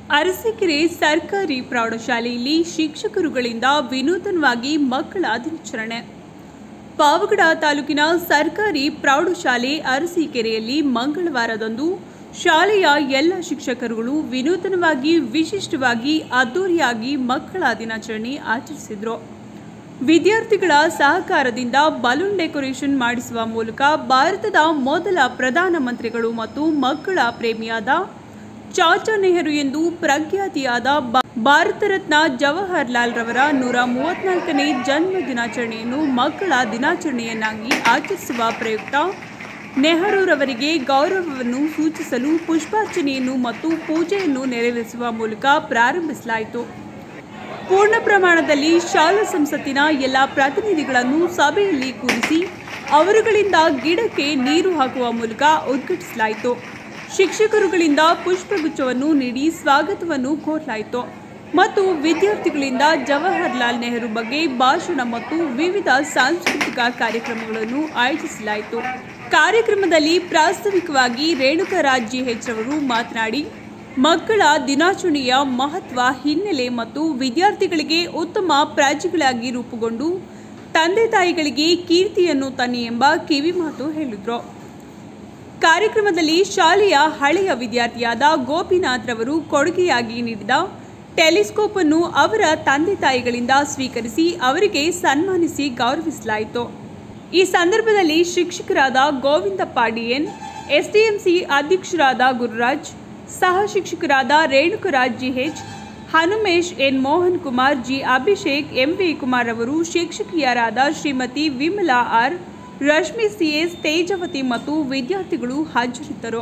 ಅರಸೀಕೆರೆ ಸರ್ಕಾರಿ ಪ್ರೌಢಶಾಲೆಯಲ್ಲಿ ಶಿಕ್ಷಕರುಗಳಿಂದ ವಿನೂತನವಾಗಿ ಮಕ್ಕಳ ದಿನಾಚರಣೆ ಪಾವಗಡ ತಾಲೂಕಿನ ಸರ್ಕಾರಿ ಪ್ರೌಢಶಾಲೆ ಅರಸೀಕೆರೆಯಲ್ಲಿ ಮಂಗಳವಾರದಂದು ಶಾಲೆಯ ಎಲ್ಲ ಶಿಕ್ಷಕರುಗಳು ವಿನೂತನವಾಗಿ ವಿಶಿಷ್ಟವಾಗಿ ಅದ್ದೂರಿಯಾಗಿ ಮಕ್ಕಳ ದಿನಾಚರಣೆ ಆಚರಿಸಿದರು ವಿದ್ಯಾರ್ಥಿಗಳ ಸಹಕಾರದಿಂದ ಬಲೂನ್ ಡೆಕೋರೇಷನ್ ಮಾಡಿಸುವ ಮೂಲಕ ಭಾರತದ ಮೊದಲ ಪ್ರಧಾನಮಂತ್ರಿಗಳು ಮತ್ತು ಮಕ್ಕಳ ಪ್ರೇಮಿಯಾದ ಚಾಚಾ ನೆಹರು ಎಂದು ಪ್ರಖ್ಯಾತಿಯಾದ ಬ- ಭಾರತ ರತ್ನ ಜವಾಹರ್ಲಾಲ್ ರವರ ನೂರ ಮೂವತ್ನಾಲ್ಕನೇ ಜನ್ಮ ದಿನಾಚರಣೆಯನ್ನು ಮಕ್ಕಳ ದಿನಾಚರಣೆಯನ್ನಾಗಿ ಆಚರಿಸುವ ಪ್ರಯುಕ್ತ ನೆಹರೂರವರಿಗೆ ಗೌರವವನ್ನು ಸೂಚಿಸಲು ಪುಷ್ಪಾರ್ಚನೆಯನ್ನು ಮತ್ತು ಪೂಜೆಯನ್ನು ನೆರವೇರಿಸುವ ಮೂಲಕ ಪ್ರಾರಂಭಿಸಲಾಯಿತು ಪೂರ್ಣ ಪ್ರಮಾಣದಲ್ಲಿ ಶಾಲಾ ಸಂಸತ್ತಿನ ಎಲ್ಲ ಪ್ರತಿನಿಧಿಗಳನ್ನು ಸಭೆಯಲ್ಲಿ ಕೂರಿಸಿ ಅವರುಗಳಿಂದ ಗಿಡಕ್ಕೆ ನೀರು ಹಾಕುವ ಮೂಲಕ ಉದ್ಘಾಟಿಸಲಾಯಿತು ಶಿಕ್ಷಕರುಗಳಿಂದ ಪುಷ್ಪಗುಚ್ಛವನ್ನು ನೀಡಿ ಸ್ವಾಗತವನ್ನು ಕೋರಲಾಯಿತು ಮತ್ತು ವಿದ್ಯಾರ್ಥಿಗಳಿಂದ ಜವಾಹರ್ಲಾಲ್ ನೆಹರು ಬಗ್ಗೆ ಭಾಷಣ ಮತ್ತು ವಿವಿಧ ಸಾಂಸ್ಕೃತಿಕ ಕಾರ್ಯಕ್ರಮಗಳನ್ನು ಆಯೋಜಿಸಲಾಯಿತು ಕಾರ್ಯಕ್ರಮದಲ್ಲಿ ಪ್ರಾಸ್ತಾವಿಕವಾಗಿ ರೇಣುಕರಾಜ್ ಜಿಎಚ್ ರವರು ಮಾತನಾಡಿ ಮಕ್ಕಳ ದಿನಾಚರಣೆಯ ಮಹತ್ವ ಹಿನ್ನೆಲೆ ಮತ್ತು ವಿದ್ಯಾರ್ಥಿಗಳಿಗೆ ಉತ್ತಮ ಪ್ರಜೆಗಳಾಗಿ ರೂಪುಗೊಂಡು ತಂದೆ ತಾಯಿಗಳಿಗೆ ಕೀರ್ತಿಯನ್ನು ತನ್ನಿ ಎಂಬ ಕಿವಿಮಾತು ಹೇಳಿದರು ಕಾರ್ಯಕ್ರಮದಲ್ಲಿ ಶಾಲೆಯ ಹಳೆಯ ವಿದ್ಯಾರ್ಥಿಯಾದ ಗೋಪಿನಾಥ್ ರವರು ಕೊಡುಗೆಯಾಗಿ ನೀಡಿದ ಟೆಲಿಸ್ಕೋಪ್ ಅನ್ನು ಅವರ ತಂದೆ ತಾಯಿಗಳಿಂದ ಸ್ವೀಕರಿಸಿ ಅವರಿಗೆ ಸನ್ಮಾನಿಸಿ ಗೌರವಿಸಲಾಯಿತು ಈ ಸಂದರ್ಭದಲ್ಲಿ ಶಿಕ್ಷಕರಾದ ಗೋವಿಂದಪ್ಪ ಡಿಎನ್ ಎಸ್ಡಿಎಂಸಿ ಅಧ್ಯಕ್ಷರಾದ ಗುರುರಾಜ್ ಸಹ ಶಿಕ್ಷಕರಾದ Renukaraj GH Hanumesh N Mohan Kumar G Abhishek MV Kumar ಅವರು ಶಿಕ್ಷಕಿಯರಾದ ಶ್ರೀಮತಿ ವಿಮಲಾ ಆರ್ ರಶ್ಮಿ ಸಿಎಸ್ ತೇಜವತಿ ಮತ್ತು ವಿದ್ಯಾರ್ಥಿಗಳು ಹಾಜರಿದ್ದರು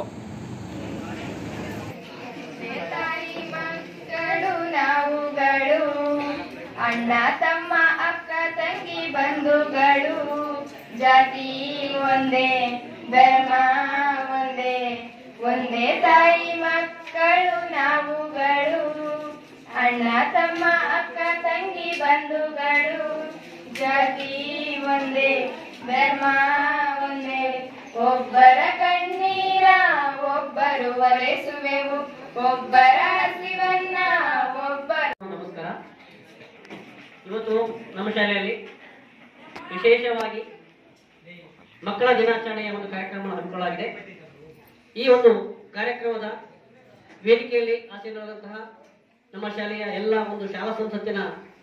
ತಾಯಿ ಮಕ್ಕಳು ನಾವುಗಳು ಅಣ್ಣ ತಮ್ಮ ಅಕ್ಕ ತಂಗಿ ಬಂಧುಗಳು ಜಾತಿ ಒಂದೇ ಧರ್ಮ ಒಂದೇ ಒಂದೇ ತಾಯಿ ಮಕ್ಕಳು ನಾವುಗಳು ಅಣ್ಣ ತಮ್ಮ ಅಕ್ಕ ತಂಗಿ ಬಂಧುಗಳು ಜಾತಿ ಒಂದೇ ಧರ್ಮ ಒಂದೇ ಒಬ್ಬರ ಕಣ್ಣೀರ ಒಬ್ಬರು ಒರೆಸುವೆವು ಒಬ್ಬರ ಹಸಿವನ್ನ ಒಬ್ಬರು ನಮಸ್ಕಾರ ಇವತ್ತು ನಮ್ಮ ಶಾಲೆಯಲ್ಲಿ ವಿಶೇಷವಾಗಿ ಮಕ್ಕಳ ದಿನಾಚರಣೆಯ ಒಂದು ಕಾರ್ಯಕ್ರಮವನ್ನು ಹಮ್ಮಿಕೊಳ್ಳಲಾಗಿದೆ ಈ ಒಂದು ಕಾರ್ಯಕ್ರಮದ ವೇದಿಕೆಯಲ್ಲಿ ಆಸೀನರಾದಂತಹ ನಮ್ಮ ಶಾಲೆಯ ಎಲ್ಲ ಒಂದು ಶಾಲಾ ಸಂಸತ್ತಿನ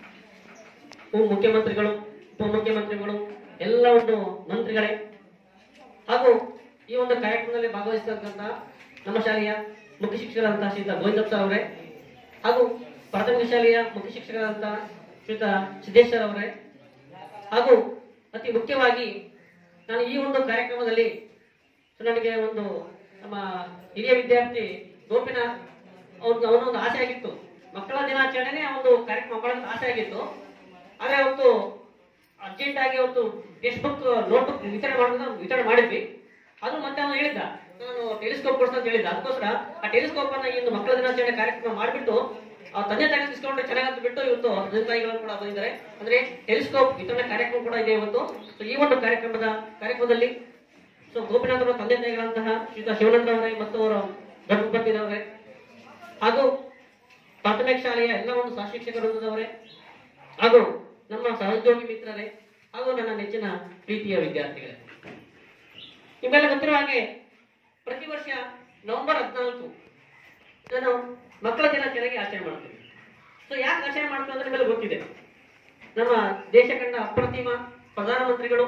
ಉಪ ಮುಖ್ಯಮಂತ್ರಿಗಳು ಉಪಮುಖ್ಯಮಂತ್ರಿಗಳು ಎಲ್ಲ ಒಂದು ಮಂತ್ರಿಗಳೇ ಹಾಗೂ ಈ ಒಂದು ಕಾರ್ಯಕ್ರಮದಲ್ಲಿ ಭಾಗವಹಿಸಿದಂತಹ ನಮ್ಮ ಶಾಲೆಯ ಮುಖ್ಯ ಶಿಕ್ಷಕರಾದಂತಹ ಶ್ರೀಯುತ ಗೋವಿಂದಪ್ಪ ಸರ್ ಅವರೇ ಹಾಗೂ ಪ್ರಾಥಮಿಕ ಶಾಲೆಯ ಮುಖ್ಯ ಶಿಕ್ಷಕರಾದಂತಹ ಶ್ರೀಯುತ ಸಿದ್ದೇಶ್ವರ್ ಅವರೇ ಹಾಗೂ ಅತಿ ಮುಖ್ಯವಾಗಿ ನಾನು ಈ ಒಂದು ಕಾರ್ಯಕ್ರಮದಲ್ಲಿ ಸೊ ನನಗೆ ಒಂದು ನಮ್ಮ ಹಿರಿಯ ವಿದ್ಯಾರ್ಥಿ ಗೋಪಿನಾಥ್ ಅವ್ರದ್ದು ಅವನೊಂದು ಆಸೆ ಆಗಿತ್ತು ಮಕ್ಕಳ ದಿನಾಚರಣೆನೇ ಒಂದು ಕಾರ್ಯಕ್ರಮ ಮಾಡೋದು ಆಸೆ ಆಗಿತ್ತು ಆದರೆ ಅವತ್ತು ಅರ್ಜೆಂಟ್ ಆಗಿ ಅವತ್ತು ಟೆಕ್ಸ್ಟ್ ಬುಕ್ ನೋಟ್ ಬುಕ್ ವಿತರಣೆ ಮಾಡೋದು ವಿತರಣೆ ಮಾಡಿದ್ವಿ ಅದು ಮತ್ತೆ ಅವನು ಹೇಳಿದ್ದ ನಾನು ಟೆಲಿಸ್ಕೋಪ್ ಕೊಡ್ಸ ಅಂತ ಹೇಳಿದ್ದ ಅದಕ್ಕೋಸ್ಕರ ಆ ಟೆಲಿಸ್ಕೋಪ್ ಅನ್ನ ಈ ಒಂದು ಮಕ್ಕಳ ದಿನಾಚರಣೆ ಕಾರ್ಯಕ್ರಮ ಮಾಡಿಬಿಟ್ಟು ಆ ತಂದೆ ತಾಯಿ ಇಸ್ಕೊಂಡ್ರೆ ಚೆನ್ನಾಗಂತ ಬಿಟ್ಟು ಇವತ್ತು ತಂದೆ ತಾಯಿಗಳು ಕೂಡ ಬಂದಿದ್ದಾರೆ ಅಂದ್ರೆ ಟೆಲಿಸ್ಕೋಪ್ ವಿತರಣೆ ಕಾರ್ಯಕ್ರಮ ಕೂಡ ಇದೆ ಇವತ್ತು ಸೊ ಈ ಒಂದು ಕಾರ್ಯಕ್ರಮದ ಕಾರ್ಯಕ್ರಮದಲ್ಲಿ ಸೊ ಗೋಪಿನಾಥ್ ಅವರ ತಂದೆ ತಾಯಿಗಳಂತಹ ಶ್ರೀಯುತ ಶಿವಾನಂದ ಅವರೇ ಮತ್ತು ಅವರ ಧರ್ಮಪತಿರವರೇ ಹಾಗೂ ಪ್ರಾಥಮಿಕ ಶಾಲೆಯ ಎಲ್ಲ ಒಂದು ಸಹ ಶಿಕ್ಷಕರವರೇ ಹಾಗೂ ನಮ್ಮ ಸಹೋದ್ಯೋಗಿ ಮಿತ್ರರೇ ಹಾಗೂ ನನ್ನ ನೆಚ್ಚಿನ ಪ್ರೀತಿಯ ವಿದ್ಯಾರ್ಥಿಗಳೇ ನಿಮ್ಮೆಲ್ಲ ಗೊತ್ತಿರುವ ಹಾಗೆ ಪ್ರತಿ ವರ್ಷ ನವೆಂಬರ್ ಹದಿನಾಲ್ಕು ನಾನು ಮಕ್ಕಳ ದಿನಾಚರಣೆಗೆ ಆಚರಣೆ ಮಾಡ್ತೀವಿ ಸೊ ಯಾಕೆ ಆಚರಣೆ ಮಾಡ್ತೀವಿ ಅಂದ್ರೆ ನಿಮ್ಮೆಲ್ಲ ಗೊತ್ತಿದೆ ನಮ್ಮ ದೇಶ ಕಂಡ ಅಪ್ರತಿಮ ಪ್ರಧಾನಮಂತ್ರಿಗಳು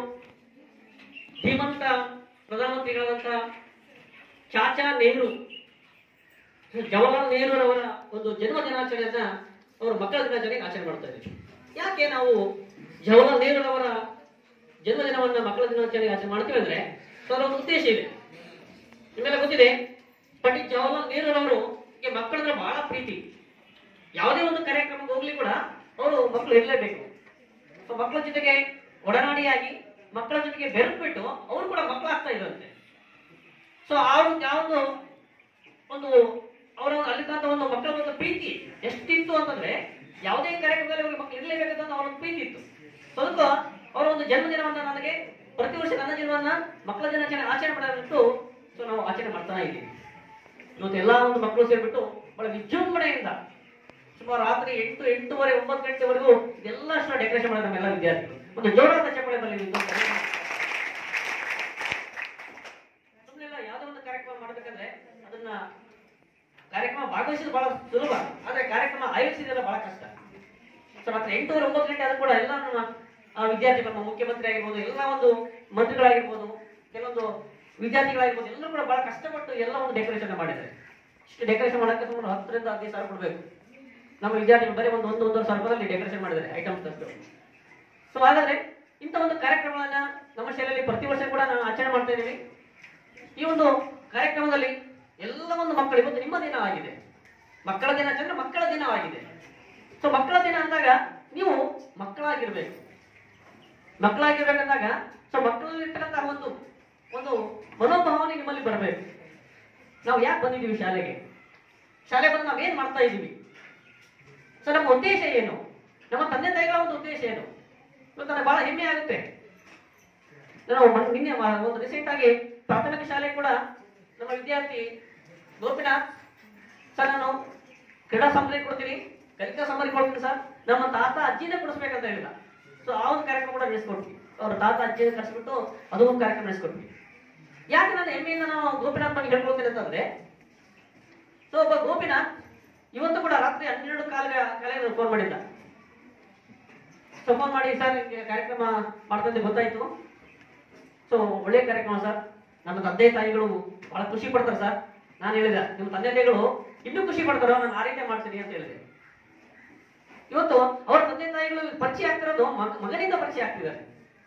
ಧೀಮಂತ ಪ್ರಧಾನಮಂತ್ರಿಗಳಾದಂತಹ ಚಾಚಾ ನೆಹರು ಜವಾಹರ್ಲಾಲ್ ನೆಹರೂರವರ ಒಂದು ಜನ್ಮ ದಿನಾಚರಣೆಯನ್ನ ಅವರು ಮಕ್ಕಳ ದಿನಾಚರಣೆಗೆ ಆಚರಣೆ ಮಾಡ್ತಾ ಇದ್ದೀವಿ ಯಾಕೆ ನಾವು ಜವಾಹರ್ಲಾಲ್ ನೆಹರೂರವರ ಜನ್ಮದಿನವನ್ನ ಮಕ್ಕಳ ದಿನಾಚರಣೆಗೆ ಆಚರಣೆ ಮಾಡ್ತೀವಿ ಅಂದ್ರೆ ಸೊ ಅದರ ಒಂದು ಉದ್ದೇಶ ಇದೆ ನಿಮ್ಮೆಲ್ಲ ಗೊತ್ತಿದೆ ಪಂಡಿತ್ ಜವಾಹರ್ಲಾಲ್ ನೆಹರೂರವರು ಮಕ್ಕಳಂದ್ರೆ ಬಹಳ ಪ್ರೀತಿ ಯಾವುದೇ ಒಂದು ಕಾರ್ಯಕ್ರಮಕ್ಕೆ ಹೋಗ್ಲಿ ಕೂಡ ಅವರು ಮಕ್ಕಳು ಇರಲೇಬೇಕು ಸೊ ಮಕ್ಕಳ ಜೊತೆಗೆ ಒಡನಾಡಿಯಾಗಿ ಮಕ್ಕಳ ಜೊತೆಗೆ ಬೆರೆತ್ಬಿಟ್ಟು ಅವರು ಕೂಡ ಮಕ್ಕಳಾಗ್ತಾ ಇದ್ರಂತೆ ಸೊ ಅವ್ರ ಯಾವುದು ಒಂದು ಅವರ ಅಲ್ಲಿ ತನಕ ಒಂದು ಮಕ್ಕಳ ಒಂದು ಪ್ರೀತಿ ಎಷ್ಟಿತ್ತು ಅಂತಂದ್ರೆ ಯಾವುದೇ ಕಾರ್ಯಕ್ರಮದಲ್ಲಿ ಅವ್ರಿಗೆ ಮಕ್ಕಳು ಇರಲೇಬೇಕಂತ ಅವರ ಒಂದು ಪ್ರೀತಿ ಇತ್ತು ಸೊ ಅದಕ್ಕೂ ಅವರ ಒಂದು ಜನ್ಮದಿನವನ್ನ ನನಗೆ ಪ್ರತಿ ವರ್ಷ ನನ್ನ ಜನ್ಮವನ್ನ ಮಕ್ಕಳ ದಿನಾಚರಣೆ ಆಚರಣೆ ಮಾಡೋದಂತೂ ಸೊ ನಾವು ಆಚರಣೆ ಮಾಡ್ತಾನೆ ಇದ್ದೀವಿ ಇವತ್ತು ಎಲ್ಲಾ ಒಂದು ಮಕ್ಕಳು ಸೇರ್ಬಿಟ್ಟು ಬಹಳ ವಿಜೃಂಭಣೆಯಿಂದ ಬೆಳಗ್ಗೆಯಿಂದ ಸುಮಾರು ರಾತ್ರಿ ಎಂಟು ಎಂಟೂವರೆ ಒಂಬತ್ತು ಗಂಟೆವರೆಗೂ ಇದೆಲ್ಲ ಅಷ್ಟು ಡೆಕೋರೇಷನ್ ಮಾಡಿದ ನಮ್ಮೆಲ್ಲ ವಿದ್ಯಾರ್ಥಿಗಳು ಒಂದು ಜೋರಾದ ಚಪ್ಪಳೆ ಬರಲಿ ನಿಮ್ದು. ಸುಮ್ಮನೆಲ್ಲ ಯಾವುದೋ ಒಂದು ಕಾರ್ಯಕ್ರಮ ಮಾಡಬೇಕಂದ್ರೆ ಅದನ್ನ ಕಾರ್ಯಕ್ರಮ ಭಾಗವಹಿಸಿದ ಬಹಳ ಸುಲಭ ಆದ್ರೆ ಕಾರ್ಯಕ್ರಮ ಆಯೋಜಿಸಿದೆಲ್ಲ ಬಹಳ ಕಷ್ಟ ಸೊ ರಾತ್ರಿ ಎಂಟೂವರೆ ಒಂಬತ್ತು ಗಂಟೆ ಆದ್ರೂ ಕೂಡ ಎಲ್ಲ ನಮ್ಮ ಆ, ವಿದ್ಯಾರ್ಥಿಗಳು ನಮ್ಮ ಮುಖ್ಯಮಂತ್ರಿ ಆಗಿರ್ಬೋದು ಎಲ್ಲ ಒಂದು ಮಂತ್ರಿಗಳಾಗಿರ್ಬೋದು ಕೆಲವೊಂದು ವಿದ್ಯಾರ್ಥಿಗಳಾಗಿರ್ಬೋದು ಎಲ್ಲರೂ ಕೂಡ ಬಹಳ ಕಷ್ಟಪಟ್ಟು ಎಲ್ಲ ಒಂದು ಡೆಕೋರೇಷನ್ ಮಾಡಿದ್ದಾರೆ ಇಷ್ಟು ಡೆಕೋರೇಷನ್ ಮಾಡಕ್ಕೆ ಸುಮಾರು ಹತ್ತರಿಂದ ಹದಿನೈದು ಸಾವಿರ ಕೊಡಬೇಕು ನಮ್ಮ ವಿದ್ಯಾರ್ಥಿಗಳು ಬರೀ ಒಂದು ಒಂದು ಒಂದೂವರೆ ಸಾವಿರ ರೂಪಾಯಲ್ಲಿ ಡೆಕೋರೇಷನ್ ಮಾಡಿದ್ದಾರೆ ಐಟಮ್ಸ್ ಅಷ್ಟು ಸೊ ಹಾಗಾದ್ರೆ ಇಂಥ ಒಂದು ಕಾರ್ಯಕ್ರಮಗಳನ್ನ ನಮ್ಮ ಶಾಲೆಯಲ್ಲಿ ಪ್ರತಿ ವರ್ಷ ಕೂಡ ನಾವು ಆಚರಣೆ ಮಾಡ್ತಾ ಇದ್ದೀವಿ ಈ ಒಂದು ಕಾರ್ಯಕ್ರಮದಲ್ಲಿ ಎಲ್ಲ ಒಂದು ಮಕ್ಕಳು ಇವತ್ತು ನಿಮ್ಮ ದಿನ ಆಗಿದೆ ಮಕ್ಕಳ ದಿನಾಚರಣೆ ಮಕ್ಕಳ ದಿನವಾಗಿದೆ ಸೊ ಮಕ್ಕಳ ದಿನ ಅಂದಾಗ ನೀವು ಮಕ್ಕಳಾಗಿರ್ಬೇಕು ಮಕ್ಕಳಾಗಿರ್ಬೇಕಂದಾಗ ಸೊ ಮಕ್ಕಳಲ್ಲಿರ್ತಕ್ಕಂತಹ ಒಂದು ಒಂದು ಮನೋಭಾವನೆ ನಿಮ್ಮಲ್ಲಿ ಬರಬೇಕು ನಾವು ಯಾಕೆ ಬಂದಿದ್ದೀವಿ ಶಾಲೆಗೆ ಶಾಲೆ ಬಂದು ನಾವೇನ್ ಮಾಡ್ತಾ ಇದ್ದೀವಿ ಸೊ ನಮ್ಮ ಉದ್ದೇಶ ಏನು ನಮ್ಮ ತಂದೆ ತಾಯಿಗಳ ಒಂದು ಉದ್ದೇಶ ಏನು ಇವತ್ತು ನನಗೆ ಬಹಳ ಹೆಮ್ಮೆ ಆಗುತ್ತೆ ನಾನು ಮೊನ್ನೆ- ನಿನ್ನೆ ಮ- ಒಂದು ರೀಸೆಂಟ್ ಆಗಿ ಪ್ರಾಥಮಿಕ ಶಾಲೆ ಕೂಡ ನಮ್ಮ ವಿದ್ಯಾರ್ಥಿ ಗೋಪಿನಾಥ್ ಸರ್ ನಾನು ಕ್ರೀಡಾ ಸಾಮಗ್ರಿ ಕೊಡ್ತೀನಿ ಕಲಿಕಾ ಸಾಮಗ್ರಿ ಕೊಡ್ತೀನಿ ಸರ್ ನಮ್ಮ ತಾತ ಅಜ್ಜಿನೇ ಕೊಡಿಸ್ಬೇಕಂತ ಹೇಳಿದ ಸೊ ಆ ಒಂದು ಕಾರ್ಯಕ್ರಮ ಕೂಡ ನಡೆಸ್ಕೊಡ್ತೀವಿ ಅವ್ರ ತಾತ ಅಜ್ಜಿನ ಕರೆಸ್ಬಿಟ್ಟು ಅದು ಒಂದು ಕಾರ್ಯಕ್ರಮ ನಡೆಸ್ಕೊಡ್ತೀವಿ ಯಾಕೆ ನಾನು ಹೆಮ್ಮೆಯಿಂದ ನಾನು ಗೋಪಿನಾಥ್ ಬಗ್ಗೆ ಹೇಳ್ಕೊಳ್ತೇನೆ ಅಂತಂದ್ರೆ ಸೊ ಒಬ್ಬ ಗೋಪಿನಾಥ್ ಇವತ್ತು ಕೂಡ ರಾತ್ರಿ ಹನ್ನೆರಡು ಕಾಲ ಕಾಲ ಫೋನ್ ಮಾಡಿದ್ದ ಸೊ ಫೋನ್ ಮಾಡಿ ಸರ್ ಹಿಂಗೆ ಕಾರ್ಯಕ್ರಮ ಮಾಡ್ತಾ ಇದ್ದೆ ಗೊತ್ತಾಯ್ತು ಸೊ ಒಳ್ಳೆ ಕಾರ್ಯಕ್ರಮ ಸರ್ ನಮ್ಮ ತಂದೆ ತಾಯಿಗಳು ಬಹಳ ಖುಷಿ ಪಡ್ತಾರೆ ಸರ್ ನಾನು ಹೇಳಿದೆ ನಿಮ್ಮ ತಂದೆ ತಾಯಿಗಳು ಇನ್ನೂ ಖುಷಿ ಪಡ್ತಾರೋ ನಾನು ಆ ರೀತಿ ಮಾಡ್ತೀನಿ ಅಂತ ಹೇಳಿದೆ ಇವತ್ತು ಅವರ ತಂದೆ ತಾಯಿಗಳು ಪರಿಚಯ ಆಗ್ತಿರೋದು ಮಗ- ಮಗನಿಂದ ಪರಿಚಯ ಆಗ್ತಿದ್ದಾರೆ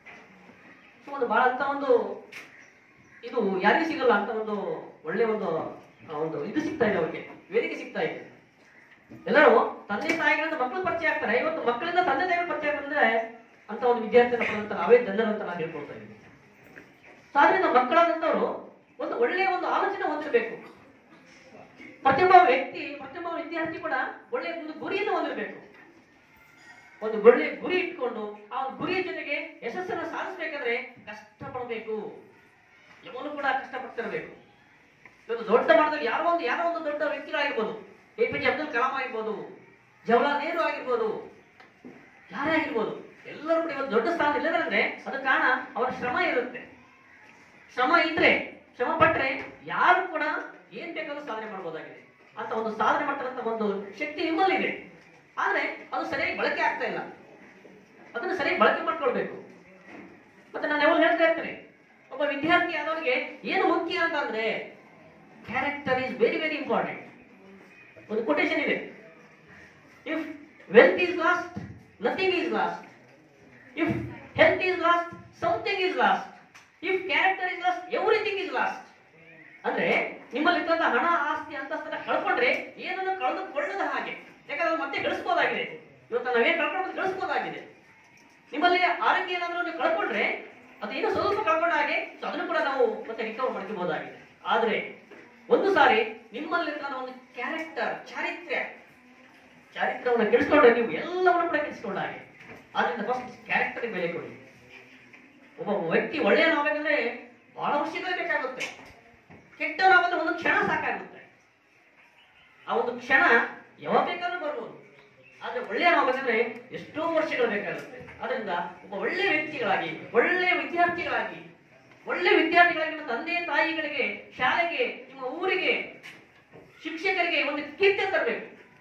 ಸೊ ಒಂದು ಬಹಳ ಅಂತ ಒಂದು ಇದು ಯಾರಿಗೂ ಸಿಗಲ್ಲ ಅಂತ ಒಂದು ಒಳ್ಳೆ ಒಂದು ಆ, ಒಂದು ಇದು ಸಿಗ್ತಾ ಇದೆ ಅವ್ರಿಗೆ ವೇದಿಕೆ ಸಿಗ್ತಾ ಇದೆ ಎಲ್ಲರೂ ತಂದೆ ತಾಯಿಗಳಿಂದ ಮಕ್ಕಳು ಪರಿಚಯ ಆಗ್ತಾರೆ ಇವತ್ತು ಮಕ್ಕಳಿಂದ ತಂದೆ ತಾಯಿಗಳು ಪರಿಚಯ ಆಗ್ತಂದ್ರೆ ಅಂತ ಒಂದು ವಿದ್ಯಾರ್ಥಿನ ಪಡೆದಂತ ನಾವೇ ಧನ್ಯರು ಅಂತ ನಾನು ಹೇಳ್ಕೊಳ್ತಾ ಇದ್ದೀನಿ ಸೊ ಆದ್ರಿಂದ ಮಕ್ಕಳಾದಂತವರು ಒಂದು ಒಳ್ಳೆಯ ಒಂದು ಆಲೋಚನೆ ಹೊಂದಿರಬೇಕು ಪ್ರತಿಯೊಬ್ಬ ವ್ಯಕ್ತಿ ಪ್ರತಿಯೊಬ್ಬ ವಿದ್ಯಾರ್ಥಿ ಕೂಡ ಒಳ್ಳೆಯ ಒಂದು ಗುರಿಯನ್ನು ಹೊಂದಿರಬೇಕು ಒಂದು ಒಳ್ಳೆಯ ಗುರಿ ಇಟ್ಕೊಂಡು ಆ ಒಂದು ಗುರಿಯ ಜೊತೆಗೆ ಯಶಸ್ಸನ್ನು ಸಾಧಿಸಬೇಕಾದ್ರೆ ಕಷ್ಟಪಡಬೇಕು ಯಾವನು ಕೂಡ ಕಷ್ಟಪಡ್ತಿರಬೇಕು ಇವತ್ತು ದೊಡ್ಡ ಮಟ್ಟದಲ್ಲಿ ಯಾರೋ ಒಂದು ಯಾರೋ ಒಂದು ದೊಡ್ಡ ವ್ಯಕ್ತಿಗಳಾಗಿರ್ಬೋದು A P J Abdul Kalam ಆಗಿರ್ಬೋದು ಜವಾಹರ್ಲಾಲ್ ನೆಹರು ಆಗಿರ್ಬೋದು ಯಾರೇ ಆಗಿರ್ಬೋದು ಎಲ್ಲರೂ ಕೂಡ ಇವತ್ತು ದೊಡ್ಡ ಸ್ಥಾನ ಇಲ್ಲದಂದ್ರೆ ಅದಕ್ಕೆ ಕಾರಣ ಅವರ ಶ್ರಮ ಇರುತ್ತೆ ಶ್ರಮ ಇದ್ರೆ ಶ್ರಮ ಪಟ್ರೆ ಯಾರು ಕೂಡ ಏನ್ ಬೇಕಾದ್ರೂ ಸಾಧನೆ ಮಾಡಬಹುದಾಗಿದೆ ಅಂತ ಒಂದು ಸಾಧನೆ ಮಾಡ್ತಕ್ಕಂಥ ಒಂದು ಶಕ್ತಿ ನಿಮ್ಮಲ್ಲಿದೆ ಆದ್ರೆ ಅದು ಸರಿಯಾಗಿ ಬಳಕೆ ಆಗ್ತಾ ಇಲ್ಲ ಅದನ್ನು ಸರಿಯಾಗಿ ಬಳಕೆ ಮಾಡ್ಕೊಳ್ಬೇಕು ಮತ್ತೆ ನಾನು ಯಾವಾಗ ಹೇಳ್ತಾ ಇರ್ತೇನೆ ಒಬ್ಬ ವಿದ್ಯಾರ್ಥಿ ಆದವನಿಗೆ ಏನು ಮುಖ್ಯ ಅಂತಂದ್ರೆ character is very very important ಒಂದು ಕೊಟೇಶನ್ ಇದೆ if wealth is lost nothing is lost if health is lost something is lost if character is lost everything is lost ಅಂದ್ರೆ ನಿಮ್ಮಲ್ಲಿ ಹಣ ಆಸ್ತಿ ಅಂತಸ್ತನ್ನ ಕಳ್ಕೊಂಡ್ರೆ ಏನನ್ನು ಕಳೆದುಕೊಳ್ಳದ ಹಾಗೆ ಯಾಕಂದ್ರೆ ಅದು ಮತ್ತೆ ಗಳಿಸ್ಬೋದಾಗಿದೆ ಇವತ್ತು ನಾವೇನ್ ಕಳ್ಕೊಂಡು ಗಳಿಸ್ಬೋದಾಗಿದೆ ನಿಮ್ಮಲ್ಲಿ ಆರೋಗ್ಯ ಏನಾದ್ರೂ ನೀವು ಕಳ್ಕೊಂಡ್ರೆ ಅದು ಏನೋ ಸ್ವಲ್ಪ ಕಳ್ಕೊಂಡ ಹಾಗೆ ಸೊ ಅದನ್ನು ಕೂಡ ನಾವು ಮತ್ತೆ ರಿಕವರ್ ಮಾಡ್ಕೋಬಹುದಾಗಿದೆ ಆದ್ರೆ ಒಂದು ಸಾರಿ ನಿಮ್ಮಲ್ಲಿರ್ತಕ್ಕಂಥ ಒಂದು ಕ್ಯಾರೆಕ್ಟರ್ ಚಾರಿತ್ರ್ಯ ಚಾರಿತ್ರ್ಯವನ್ನು ಕೆಡಿಸ್ಕೊಂಡ್ರೆ ನೀವು ಎಲ್ಲವನ್ನು ಕೂಡ ಕೆಡಿಸ್ಕೊಂಡ ಹಾಗೆ ಆದ್ರಿಂದ ಫಸ್ಟ್ ಕ್ಯಾರೆಕ್ಟರ್ ಬೆಲೆ ಕೊಡಿ ಒಬ್ಬ ವ್ಯಕ್ತಿ ಒಳ್ಳೆಯನಾಗಬೇಕಂದ್ರೆ ಬಹಳ ವರ್ಷಗಳೇ ಬೇಕಾಗುತ್ತೆ ಕೆಟ್ಟವನಾಗಂದ್ರೆ ಒಂದು ಕ್ಷಣ ಸಾಕಾಗುತ್ತೆ ಆ ಒಂದು ಕ್ಷಣ ಯಾವಾಗ ಬೇಕಾದ್ರೂ ಬರ್ಬೋದು ಆದ್ರೆ ಒಳ್ಳೆಯನಾಗಬೇಕಂದ್ರೆ ಎಷ್ಟೋ ವರ್ಷಗಳು ಬೇಕಾಗುತ್ತೆ ಅದರಿಂದ ಒಬ್ಬ ಒಳ್ಳೆ ವ್ಯಕ್ತಿಗಳಾಗಿ ಒಳ್ಳೆಯ ವಿದ್ಯಾರ್ಥಿಗಳಾಗಿ ಒಳ್ಳೆ ವಿದ್ಯಾರ್ಥಿಗಳಾಗಿ ನಿಮ್ಮ ತಂದೆ ತಾಯಿಗಳಿಗೆ ಶಾಲೆಗೆ ನಿಮ್ಮ ಊರಿಗೆ ಶಿಕ್ಷಕರಿಗೆ ಒಂದು ಕೀರ್ತಿ ತರಬೇಕು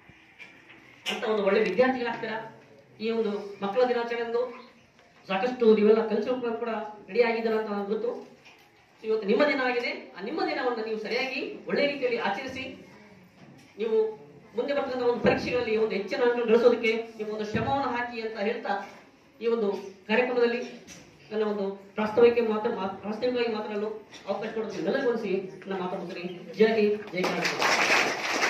ಅಂತ ಒಂದು ಒಳ್ಳೆ ವಿದ್ಯಾರ್ಥಿಗಳಾಗ್ತೀರಾ ಈ ಒಂದು ಮಕ್ಕಳ ದಿನಾಚರಣೆಂದು ಸಾಕಷ್ಟು ನೀವೆಲ್ಲ ಕಲಿಸೋಕೆ ಕೂಡ ರೆಡಿ ಆಗಿದ್ದೀರಾ ಅಂತ ನನಗೆ ಗೊತ್ತು ಇವತ್ತು ನಿಮ್ಮ ದಿನ ಆಗಿದೆ ಆ ನಿಮ್ಮ ದಿನವನ್ನು ನೀವು ಸರಿಯಾಗಿ ಒಳ್ಳೆ ರೀತಿಯಲ್ಲಿ ಆಚರಿಸಿ ನೀವು ಮುಂದೆ ಬರ್ತಕ್ಕಂಥ ಒಂದು ಪರೀಕ್ಷೆಗಳಲ್ಲಿ ಒಂದು ಹೆಚ್ಚಿನ ಅಂಕ ಗಳಿಸೋದಕ್ಕೆ ನೀವು ಒಂದು ಶ್ರಮವನ್ನು ಹಾಕಿ ಅಂತ ಹೇಳ್ತಾ ಈ ಒಂದು ಕಾರ್ಯಕ್ರಮದಲ್ಲಿ ನನ್ನ ಒಂದು ಪ್ರಾಸ್ತಾವಿಕ ಮಾತ್ರ ಮಾತ್- ಪ್ರಾಸ್ತಾವಿಕವಾಗಿ ಮಾತನಾಡಲು ಅವಕಾಶ ಕೊಡೋದಕ್ಕೆ ನೆಲೆಗೊಳಿಸಿ ನನ್ನ ಮಾತಾಡ್ತೀನಿ ಜೈ ಹಿಂದ್ ಜೈ ಕರ್ನಾಟಕ